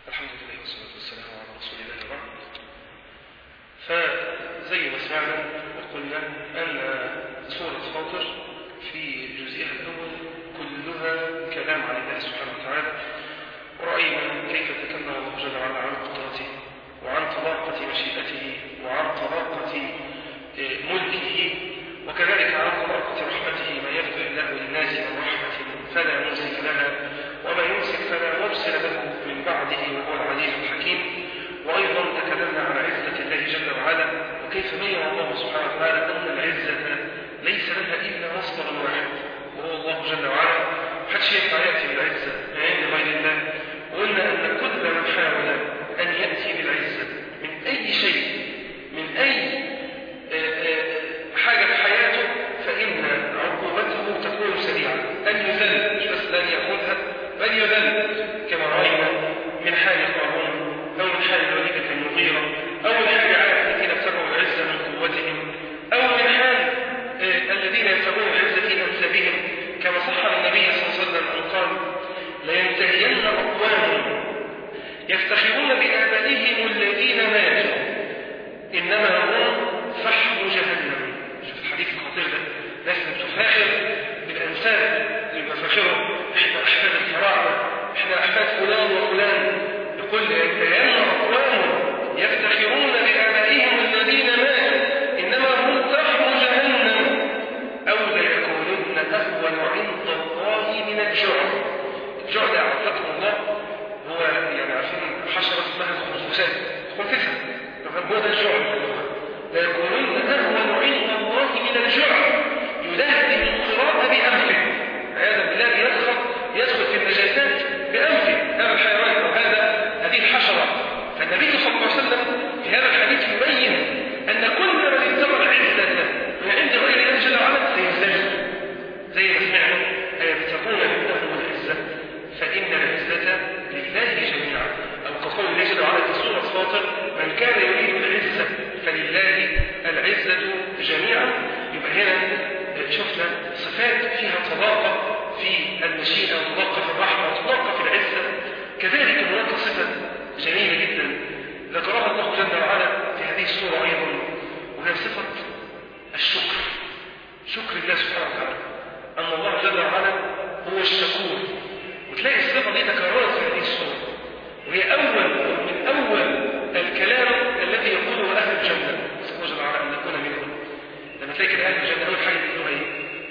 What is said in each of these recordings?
الحمد لله والصلاة والسلام على رسول الله وبعد فزي ما سمعنا وقلنا أن سورة فاطر في جزئها الأول كلها كلام عن الله سبحانه وتعالى ورأينا كيف تكلم الله جل وعلا عن قدرته وعن طلاقة مشيئته وعن طلاقة ملكه وكذلك عن طلاقة رحمته ما يفتح الله للناس من رحمة فلا ممسك لها وما يمسك فلا مرسل له من بعده وهو العزيز الحكيم وأيضا تكلمنا عن عزة الله جل وعلا وكيف بين الله سبحانه وتعالى أن العزة ليس لها إلا مصدر واحد وهو الله جل وعلا محدش ينفع يأتي بالعزة من عند غير الله وقلنا أن كل من حاول أن يأتي بالعزة من أي شيء من أي حاجة في حياته فإن عقوبته تكون سريعة أن يذل مش بس لن يأخذها بل يذل كما رأينا من حال قارون أو من حال الوليد بن المغيرة أو من حال عاد الذين ابتغوا العزة من قوتهم أو من حال الذين يبتغون العزة في أنسابهم كما صح عن النبي صلى الله عليه وسلم أن قال لينتهين أقوام يفتخرون بآبائهم الذين ماتوا إنما هم فحم جهنم شوف الحديث الخطير ده ناس تفاخر بالأنساب يبقى فاخره احنا أحفاد الفراعنة احنا أحفاد فلان وفلان يقول لينتهين أقوام يفتخرون بآبائهم الذين ماتوا إنما هم فحم جهنم أو ليكونن أهون عند الله من الجوع الجوع ده عرفتكم الله هو يعني عارفين حشرة اسمها الخنفسات خنفسة طب هو ده الجوع ليكونن أهون عند الله من الجوع يلهي القراءة بأنفه عياذا بالله يدخل يدخل في النجاسات بأنفه هذا الحيوان أو هذا هذه الحشرة فالنبي صلى الله عليه وسلم في هذا الحديث يبين أن كل من ابتغى العزة من عند غير الله جل وعلا سيزداد زي ما سمعنا أيبتغون عندهم العزة فإن العزة لله جميعا أو كقول الله جل وعلا في سورة فاطر من كان يريد العزة فلله العزة جميعا يبقى هنا شفنا صفات فيها طلاقة في المشيئة وطلاقة في الرحمة وطلاقة في العزة كذلك هناك صفة جميلة جدا ذكرها الله جل وعلا في هذه السورة أيضا وهي صفة الشكر شكر الله سبحانه وتعالى أن الله جل وعلا هو الشكور وتلاقي الصفة دي تكررت في هذه السورة وهي أول من أول الكلام الذي يقوله أهل الجنة نسأل الله جل وعلا أن نكون منهم لما تلاقي كده أهل الجنة أول حاجة بيقولوها إيه؟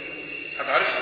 حد عارفها؟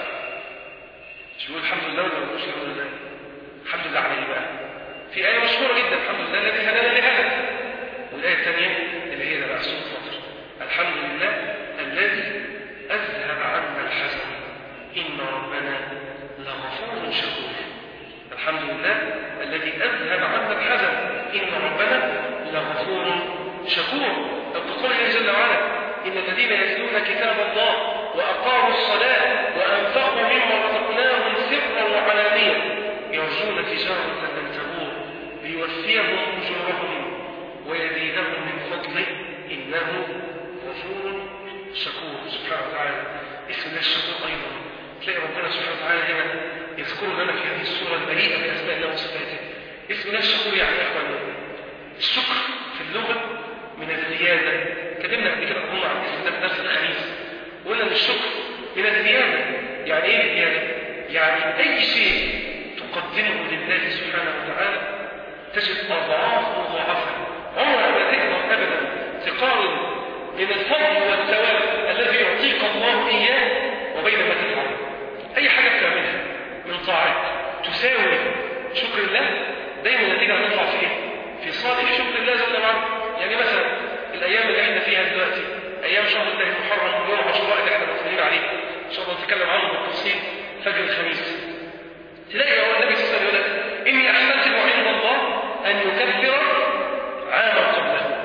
مش بيقول الحمد لله ولا بيقولش الحمد لله؟ الحمد لله على إيه بقى؟ في آية مشهورة جدا الحمد لله الذي هدانا لهذا والآية الثانية اللي هي ده بقى سورة فاطر الحمد لله الذي أذهب عنا الحزن إن ربنا لغفور شكور الحمد لله الذي أذهب عنا الحزن إن ربنا لغفور شكور تقول الله جل وعلا إن الذين يتلون كتاب الله وأقاموا الصلاة وأنفقوا مما رزقناهم سرا وعلانية يرجون تجارة لن تبور ليوفيهم أجورهم ويزيدهم من فضله إنه غفور شكور سبحانه وتعالى اسم الله الشكور أيضا تلاقي ربنا سبحانه وتعالى هنا يذكر لنا في هذه السورة المليئة بأسماء الله وصفاته اسم الله الشكور يعني يا أخوانا الشكر في اللغة من الزيادة كلمنا قبل كده قلنا عن الاسم ده في درس الخميس قلنا ان الشكر من الزيادة يعني ايه الزيادة؟ يعني أي شيء تقدمه لله سبحانه وتعالى تجد أضعاف مضاعفة عمرك ما تقدر أبدا تقارن بين الفضل والثواب الذي يعطيك الله إياه وبين ما تفعل أي حاجة بتعملها من طاعات تساوي شكر الله دايما النتيجة هتطلع في إيه؟ في صالح شكر الله جل وعلا يعني مثلا الأيام اللي احنا فيها دلوقتي أيام شهر الله المحرم ويوم عاشوراء اللي احنا مقبلين عليه إن شاء الله نتكلم عنه بالتفصيل فجر الخميس تلاقي هو النبي صلى الله عليه وسلم يقول لك إني أحتسب عند الله أن يكفر عاما قبله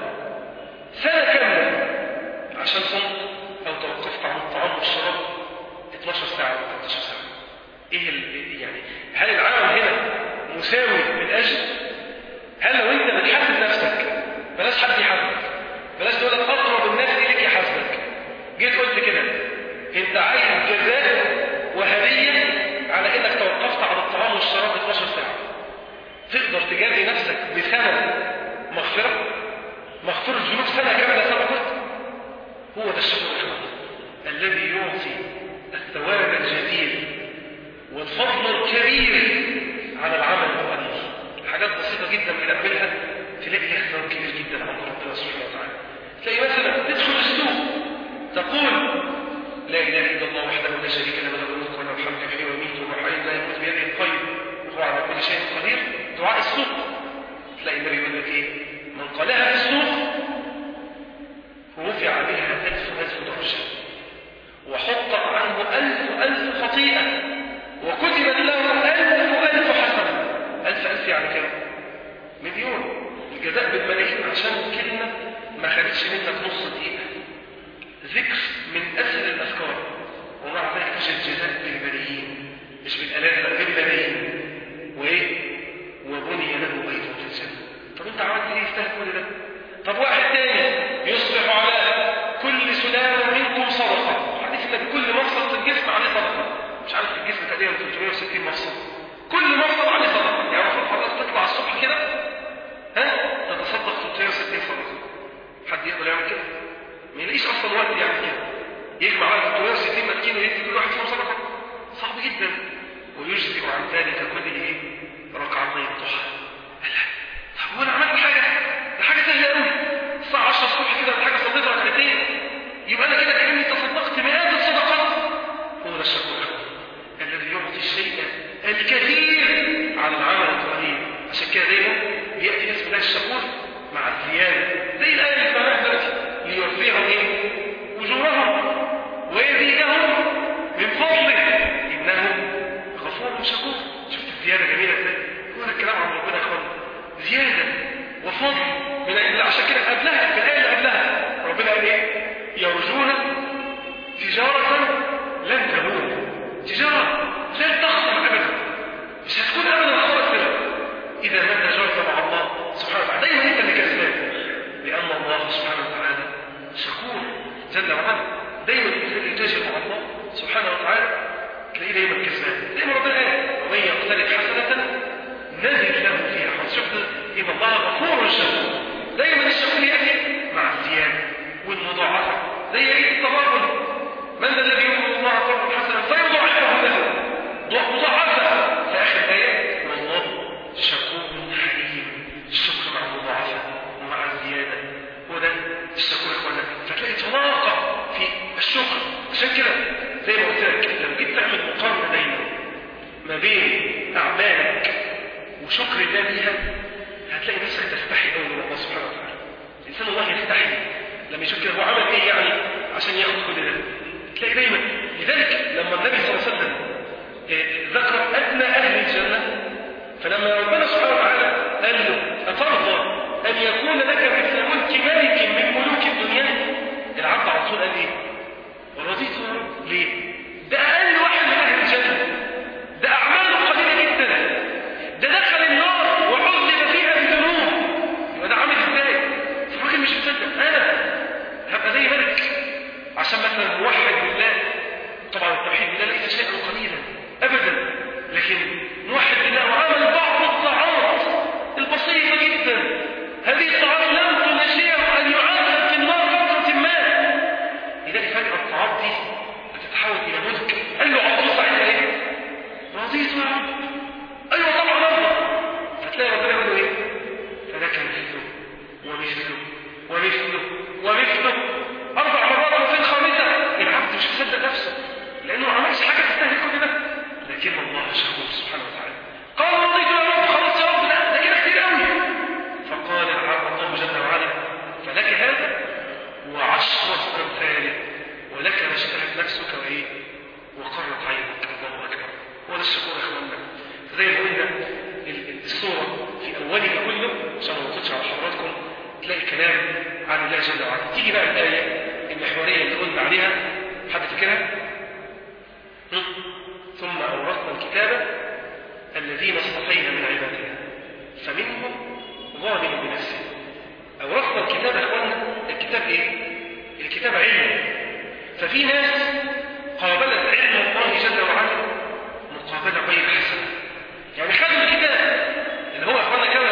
سنة كاملة عشان صمت أو توقفت عن الطعام والشراب 12 ساعة أو 13 ساعة إيه يعني هل العالم هنا مساوي بالأجر؟ هل لو أنت بتحاسب نفسك بلاش حد يحاسبك بلاش تقول لك أقرب الناس إليك يحاسبك جيت قلت كده أنت عايز جزاء وهدية على إنك توقفت عن الطعام والشراب تجازي نفسك بسنة مغفرة مغفرة ذنوب سنة كاملة سبقت هو ده الشكر الإخوان الذي يعطي الثواب الجزيل والفضل الكبير على العمل القليل حاجات بسيطة جدا بنعملها تلاقي لها ثواب كبير جدا عند ربنا سبحانه وتعالى تلاقي مثلا تدخل السوق تقول لا اله الا الله وحده لا شريك له له الملك وله الحمد يحيي ويميت وهو حي لا يموت بيده الخير وهو على كل شيء قدير دعاء السوق تلاقي النبي يقول لك ايه من قالها في السوق رفع بها ألف ألف درجة وحط عنه ألف ألف خطيئة وكتب له ألف ألف حسنة ألف ألف يعني كم؟ مليون الجزاء بالملايين عشان كلمة ما خدتش منك نص دقيقة ذكر من أسهل الأذكار ومع ذلك تجد الجزاء بالملايين مش بالآلاف لا بالملايين وإيه؟ وبني له بيت في الجنة طب أنت عملت إيه يستاهل كل ده؟ طب واحد تاني يصبح على كل سلالة منكم صدقة حديث ان كل مفصل في الجسم عليه صدقة مش عارف في الجسم تقريبا 360 مفصل كل مفصل عليه صدقة يعني المفروض حضرتك تطلع الصبح كده ها تتصدق 360 صدقة حد يقدر يعمل كده ما يلاقيش اصلا وقت يعمل كده يجمع على 360 مسكين ويدي كل واحد فيهم صدقة صعب جدا ويجزئ عن ذلك كله ايه ركعتي الضحى طب هو انا عملت حاجه ده حاجه سهله قوي الساعه 10 الصبح كده ولا حاجه صليت ركعتين يبقى انا كده كاني تصدقت مئات الصدقات هو ده الشكر الذي يعطي الشيء الكثير على العمل القليل عشان كده دايما بياتي اسم الله الشكور مع الزياده زي الايه اللي سمعناها دلوقتي ليوفيهم ايه اجورهم ويزيدهم من فضله انه غفور شكور شفت الزياده جميله ازاي هو ده الكلام عن ربنا يا اخوانا زياده وفضل من عند عشان كده قبلها في الايه اللي قبلها ربنا قال ايه يرجون تجاره لن تبور تجاره لن تخسر ابدا مش هتكون ابدا خسرت اذا ما تجارت مع الله سبحانه وتعالى دايما انت اللي كسبان لان الله سبحانه وتعالى شكور جل وعلا دايما الانسان اللي يتاجر مع الله سبحانه وتعالى تلاقيه دايما كسبان دايما ربنا قال ومن يقترب حسنه نزل له فيها حسنه شفت ان الله غفور شكور دايما الشكور ياتي مع الزياده والمضاعفه زي ايه التبرع من ذا الذي يقبل الله قرضا حسنا فيضاعفه له مضاعفه في اخر الايه والله شكور حليم الشكر مع المضاعفه ومع الزياده هو ده الشكور يا اخوانا فتلاقي طلاقه في الشكر عشان كده زي ما قلت لك لما جيت تعمل مقارنه دايما ما بين اعمالك وشكر الله ليها هتلاقي نفسك تستحي قوي من الله سبحانه وتعالى الانسان الله يستحي لما يشوف كده هو عمل ايه يعني عشان ياخد كل ده تلاقي دايما لذلك لما النبي صلى الله عليه وسلم ذكر ادنى اهل الجنه فلما ربنا سبحانه وتعالى قال له اترضى ان يكون لك مثل ملك ملك من ملوك الدنيا العبد على طول قال ايه ورضيت يا رب ليه ده اقل واحد من اهل الجنه ده اعماله قليله جدا ده دخل النار وعذب فيها بذنوب يبقى ده عامل ازاي الراجل مش مصدق انا هبقى زي ملك عشان مثلا موحد بالله طبعا التوحيد بالله ليس شيئا قليلا ابدا لكن موحد بالله وعمل بعض الطاعات البسيطه جدا هذه الطاعات لم تنشئه ان يعذب في النار فتره ما يلاقي فجاه الطاعات دي بتتحول الى ملك قال له عبد الله ساعتها ايه رضيت يا رب ايوه طبعا ارضى فتلاقي ربنا يقول له ايه فلك مثله ومثله ومثله ومثله اربع مرات وفي الخامسه العبد مش مصدق نفسه لانه ما عملش حاجه تستاهل كل ده لكن الله شكور سبحانه وتعالى قال رضيت يا رب خلاص يا رب لا ده كده كتير قوي فقال العبد الله جل وعلا فلك هذا وعشرة أمثاله ولك ما اشتهت نفسك وإيه وقرت عينك الله أكبر هو ده الشكور يا إخواننا زي ما قلنا الصورة في أولها كله عشان ما نطلعش على حضراتكم تلاقي كلام عن الله جل وعلا تيجي بقى الآية المحورية اللي قلنا عليها حد فاكرها؟ ثم أورثنا الكتاب الذين اصطفينا من عبادنا فمنهم ظالم بنفسه أورثنا الكتاب يا إخواننا الكتاب إيه؟ الكتاب علم ففي ناس قابلت علم الله جل وعلا مقابلة غير حسنة يعني خدوا الكتاب اللي هو أخوانا كما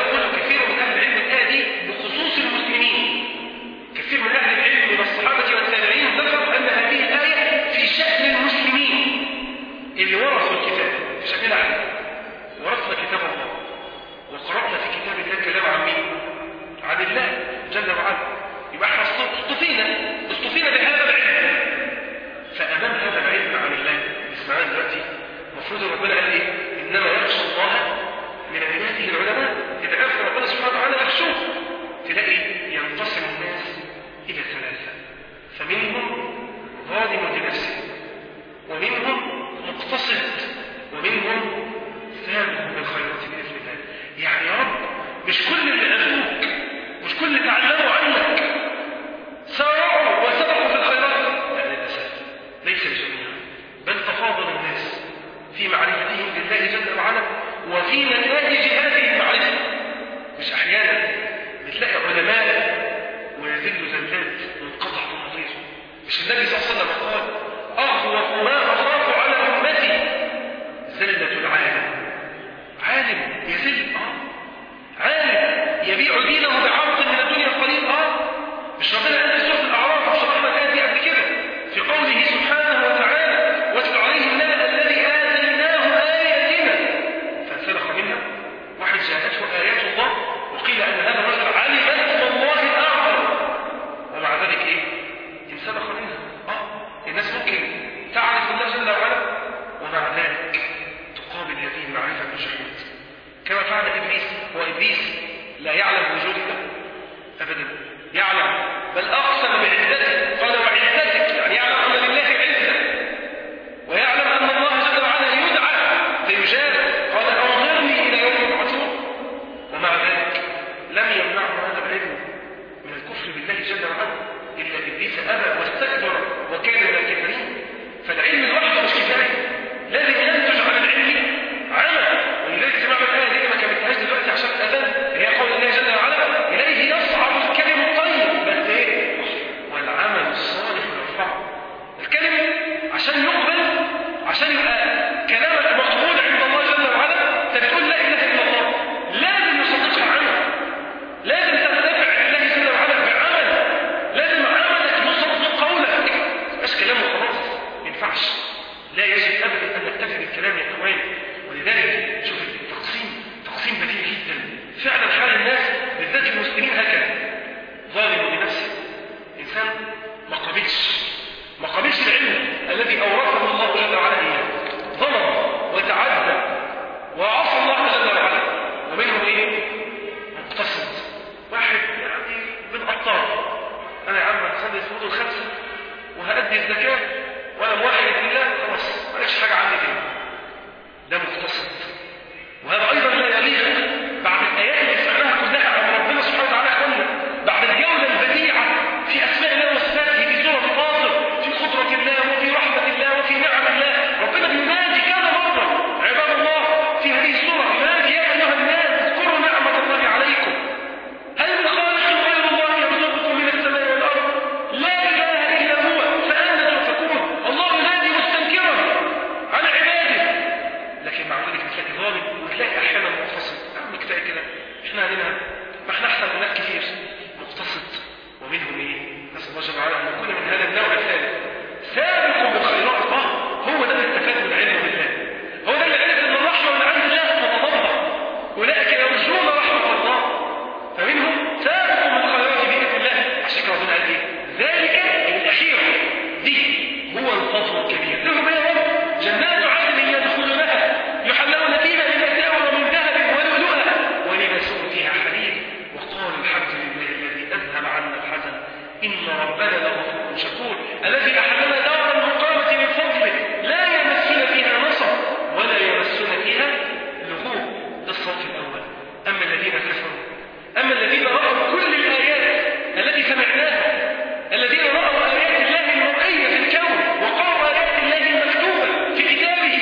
المسلمين هكذا ظالم لنفسه إنسان ما قبلش ما قبلش العلم الذي أورثه الله جل وعلا إياه ظلم وتعدى وعصى الله جل وعلا ومنهم إيه؟ مقتصد واحد يعني بالأبطال أنا يا عم هصلي الفروض الخمسة وهأدي الزكاة وأنا موحد لله خلاص مالكش حاجة عندي كده ده مقتصد وهذا أيضا لا يليق بعد الآيات اللي سمعناها كلها عن ربنا سبحانه وتعالى أخوانا بعد الجولة البديعة في أسماء الله وصفاته في سورة فاطر في قدرة الله وفي رحمة الله وفي نعم الله ربنا بينادي كذا مرة عباد الله في هذه السورة ينادي يا أيها الناس اذكروا نعمة الله عليكم هل من خالق غير الله يرزقكم من السماء والأرض لا إله إلا هو فأنا تؤفكون الله ينادي مستنكرا على عباده لكن مع ذلك بتلاقي ظالم وتلاقي أحيانا مقتصد يا عم كفاية كده احنا علينا ما احنا أحسن من ناس كتير مقتصد ومنهم ايه؟ نسأل الله جل وعلا أن نكون من هذا النوع الثالث سابقوا بالخيرات اه هو ده اللي استفاد من علم بالله هو ده اللي عرف ان الرحمة من عند الله تتضمن أولئك يرجون رحمة الله فمنهم سابقوا بالخيرات بإذن الله عشان كده ربنا قال ايه؟ ذلك الأخير دي هو الفضل الكبير لهم ايه يا رب؟ جنات عدن يدخلونها يحلون فيها من أساور من ذهب ولؤلؤا ولبسوا فيها حرير وقالوا الحمد لله الذي أذهب عنا الحزن إن ربنا لغفور شكور الذي أحلنا دار المقامة من فضله لا يمسنا فيها نصب ولا يمسنا فيها لغوب ده الصف الأول أما الذين كفروا أما الذين رأوا كل الآيات التي سمعناها الذين رأوا آيات الله المرئية في الكون وقرأوا آيات الله المكتوبة في كتابه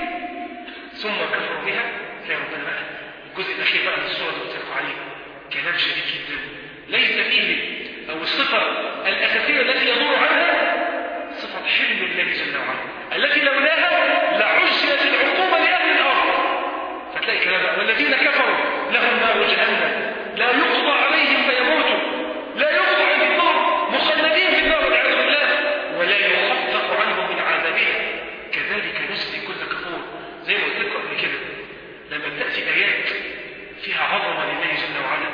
ثم كفروا بها تلاقي ربنا بقى الجزء الأخير بقى من السورة اللي قلت عليه كلام شديد جدا ليس فيه أو الصفة الأساسية التي يدور عنها صفة حلم الله جل وعلا التي لولاها لعجلت العقوبة لأهل الأرض فتلاقي كلام بقى والذين كفروا لهم نار جهنم لا يقضى عليهم فيموتوا لا يقضى عليهم مخلدين في النار والعياذ بالله ولا يخفف عنهم من عذابها كذلك نجزي كل كفور زي ما قلت لكم قبل كده لما تأتي آيات فيها عظمة لله جل وعلا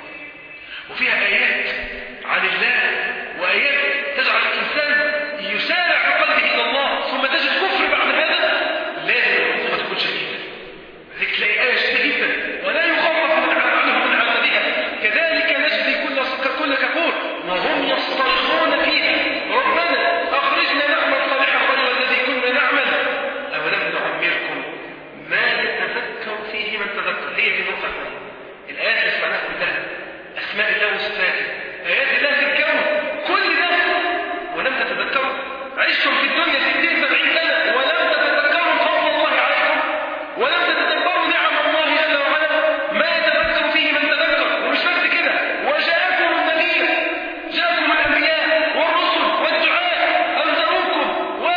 وفيها آيات عن الله وآيات تجعل الإنسان يسارع بقلبه إلى الله ثم تجد كفر بعد هذا لازم العقوبة تكون شديدة هيك تلاقي آية شديدة جدا ولا يخفف من عنهم من عذابها كذلك نجزي كل كل كفور وهم يصطرخون فيها ربنا أخرجنا نعمل صالحا غير الذي كنا نعمل أولم نعمركم ما يتذكر فيه من تذكر هي دي النقطة الثانية الآيات اللي سمعناها كلها أسماء الله وصفاته آيات الله في الكون كل ده ولم تتذكروا عشتم في الدنيا 60 70 سنة ولم تتذكروا فضل الله عليكم ولم تتدبروا نعم الله جل وعلا ما يتذكر فيه من تذكر ومش بس كده وجاءكم النذير جاءكم الأنبياء والرسل والدعاء أنذروكم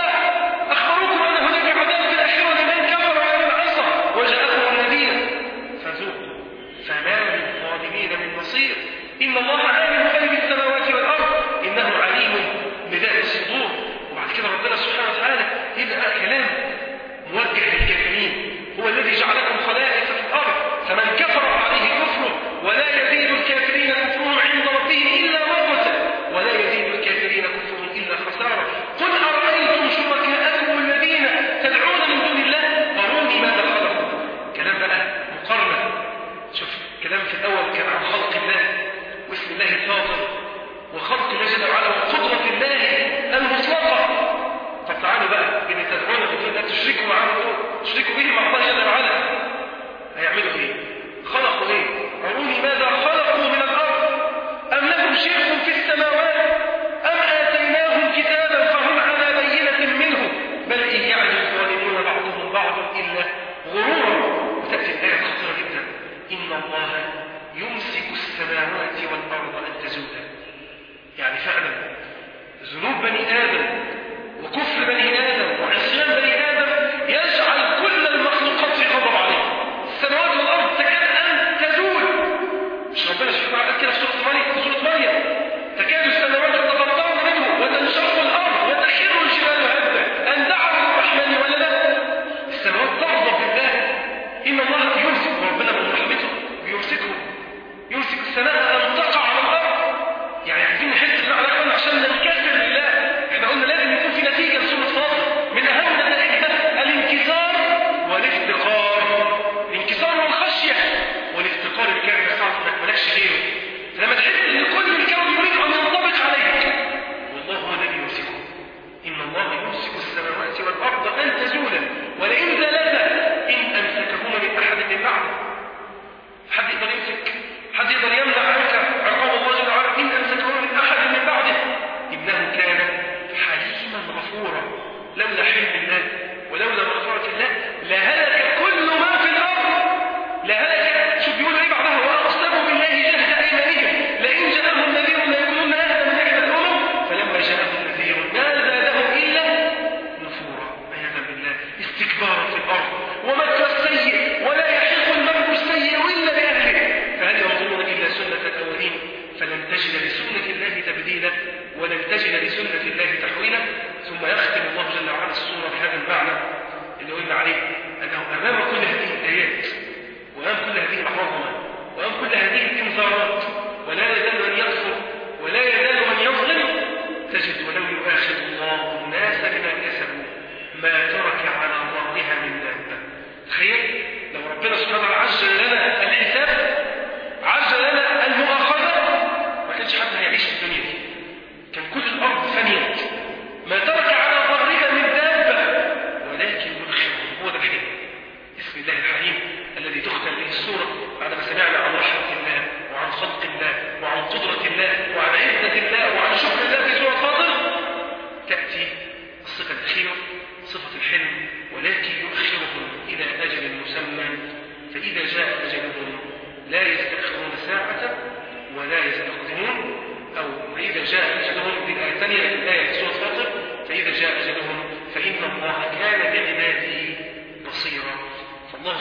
وأخبروكم أن هناك عذاب في الآخرة لمن كفر ومن عصى وجاءكم النذير فذوقوا فما للظالمين من نصير إن الله عالم غيب السماوات والأرض إنه عليم بذات الصدور وبعد كده ربنا سبحانه وتعالى يبدأ بقى كلام موجه للكافرين هو الذي جعلكم خلائف في الأرض فمن كفر فعليه كفره ولا يزيد الكافرين كفرهم عند ربهم إلا مقتا ولا يزيد الكافرين كفرهم إلا خسارة قل أرأيتم شركاءكم الذين تدعون من دون الله أروني ماذا خلقوا كلام بقى مقارنة شوف كلام في الأول كان عن خلق الله واسم الله الفاطر وخلق الله جل وعلا وقدرة الله المطلقة طب تعالوا بقى إن تدعون من دون الله تشركوا معه تشركوا به مع الله جل وعلا هيعملوا إيه؟ خلقوا إيه؟ أروني ماذا خلقوا من الأرض أم لهم شرك في السماوات أم آتيناهم كتابا فهم على بينة منه بل إن يعد الظالمون بعضهم بعضا إلا غرورا وتأتي الآية خطيرة جدا إن الله يمسك السماوات والأرض أن تزولا يعني فعلا ذنوب بني آدم وكفر بني آدم وعصيان بني آدم يجعل كل المخلوقات في غضب عليه السماوات والأرض تكاد أن تزول مش ربنا سبحانه وتعالى كده في سورة مريم في سورة مريم تكاد السماوات يتفطرن منه وتنشق الأرض وتخر الجبال هدا أن دعوا للرحمن ولدا السماوات تغضب بالله إن الله يمسك وربنا من رحمته بيمسكه يمسك السماء أن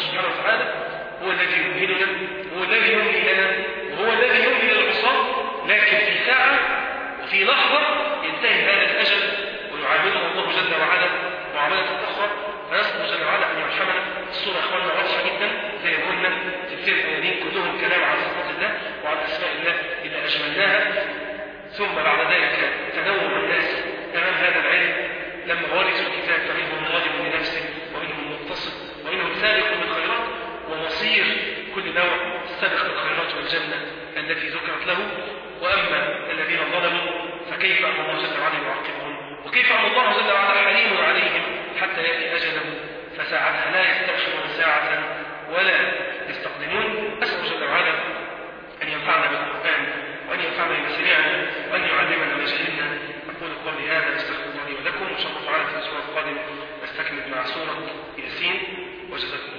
سبحانه وتعالى هو الذي يمهلنا وهو الذي يملي لنا وهو الذي يملي للعصاة لكن في ساعة وفي لحظة ينتهي هذا الأجل ويعامله الله جل وعلا معاملة أخرى فنسأل جل وعلا أن يرحمنا الصورة يا إخواننا واضحة جدا زي ما قلنا تفسير الأيامين كلهم كلام عن صفات الله وعن أسماء الله إذا أجملناها ثم بعد ذلك تنوم الناس أمام هذا العلم لما ورثوا الكتاب فمنهم ظالم لنفسه ومنهم مقتصد ومنهم سابق بالخيرات ومصير كل نوع سابق بالخيرات والجنة التي ذكرت له وأما الذين ظلموا فكيف أن الله جل وعلا يعاقبهم وكيف أن الله جل وعلا حليم عليهم حتى يأتي أجله فساعتها لا يستأخرون ساعة ولا يستقدمون أسأل جل وعلا أن ينفعنا بالقرآن وأن ينفعنا بما سمعنا وأن يعلمنا ما جهلنا أقول قولي هذا أستغفر الله لي ولكم وإن شاء الله تعالى في الأسبوع القادم نستكمل مع سورة ياسين وجزاكم الله